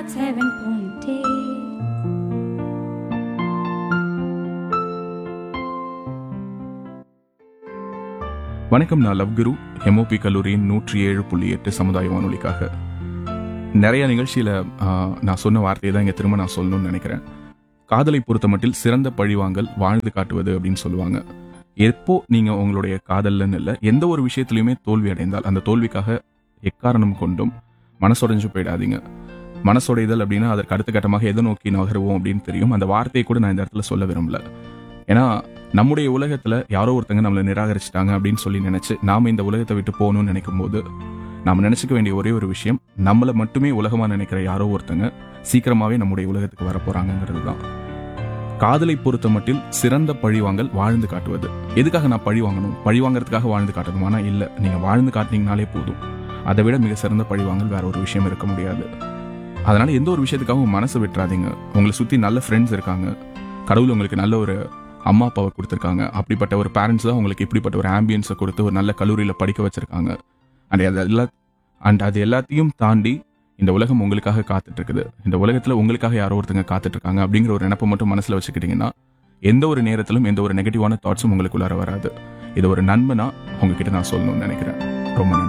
7.8 வணக்கம் நான் லவ்குரு எம்ஓபி கல்லூரியின் நூற்றி ஏழு புள்ளி எட்டு சமுதாய வானொலிக்காக நிறைய நிகழ்ச்சியில் நான் சொன்ன வார்த்தையை தான் இங்கே திரும்ப நான் சொல்லணும்னு நினைக்கிறேன் காதலை பொறுத்த மட்டில் சிறந்த பழிவாங்கல் வாழ்ந்து காட்டுவது அப்படின்னு சொல்லுவாங்க எப்போ நீங்கள் உங்களுடைய காதல்லன்னு இல்லை எந்த ஒரு விஷயத்துலையுமே தோல்வி அடைந்தால் அந்த தோல்விக்காக எக்காரணம் கொண்டும் மனசுடைஞ்சு போயிடாதீங்க மனசுடைதல் அப்படின்னா அதற்கு அடுத்த கட்டமாக எதை நோக்கி நகருவோம் அப்படின்னு தெரியும் அந்த வார்த்தையை கூட நான் இந்த இடத்துல சொல்ல விரும்பல ஏன்னா நம்முடைய உலகத்துல யாரோ ஒருத்தங்க நம்மளை நிராகரிச்சிட்டாங்க அப்படின்னு சொல்லி நினைச்சு நாம இந்த உலகத்தை விட்டு போகணும்னு நினைக்கும் போது நாம நினைச்சுக்க வேண்டிய ஒரே ஒரு விஷயம் நம்மளை மட்டுமே உலகமா நினைக்கிற யாரோ ஒருத்தங்க சீக்கிரமாவே நம்முடைய உலகத்துக்கு வர போறாங்கிறது தான் காதலை பொறுத்த மட்டில் சிறந்த பழிவாங்கல் வாழ்ந்து காட்டுவது எதுக்காக நான் பழி வாங்கணும் பழி வாங்குறதுக்காக வாழ்ந்து காட்டணுமானா இல்ல நீங்க வாழ்ந்து காட்டினீங்கனாலே போதும் அதை விட மிக சிறந்த பழிவாங்கல் வேற ஒரு விஷயம் இருக்க முடியாது அதனால எந்த ஒரு விஷயத்துக்காகவும் மனசு விட்டுறாதீங்க உங்களை சுத்தி நல்ல ஃப்ரெண்ட்ஸ் இருக்காங்க கடவுள் உங்களுக்கு நல்ல ஒரு அம்மா அப்பாவை கொடுத்துருக்காங்க அப்படிப்பட்ட ஒரு பேரண்ட்ஸ் தான் உங்களுக்கு இப்படிப்பட்ட ஒரு ஆம்பியன்ஸை கொடுத்து ஒரு நல்ல கல்லூரியில் படிக்க வச்சிருக்காங்க அண்ட் அது எல்லா அண்ட் அது எல்லாத்தையும் தாண்டி இந்த உலகம் உங்களுக்காக காத்துட்டு இருக்குது இந்த உலகத்தில் உங்களுக்காக யாரோ ஒருத்தங்க காத்துட்டு இருக்காங்க அப்படிங்கிற ஒரு நினப்பை மட்டும் மனசில் வச்சுக்கிட்டீங்கன்னா எந்த ஒரு நேரத்திலும் எந்த ஒரு நெகட்டிவான தாட்ஸும் உங்களுக்குள்ளார வராது இது ஒரு நண்பனா உங்ககிட்ட நான் சொல்லணும்னு நினைக்கிறேன் ரொம்ப நன்றி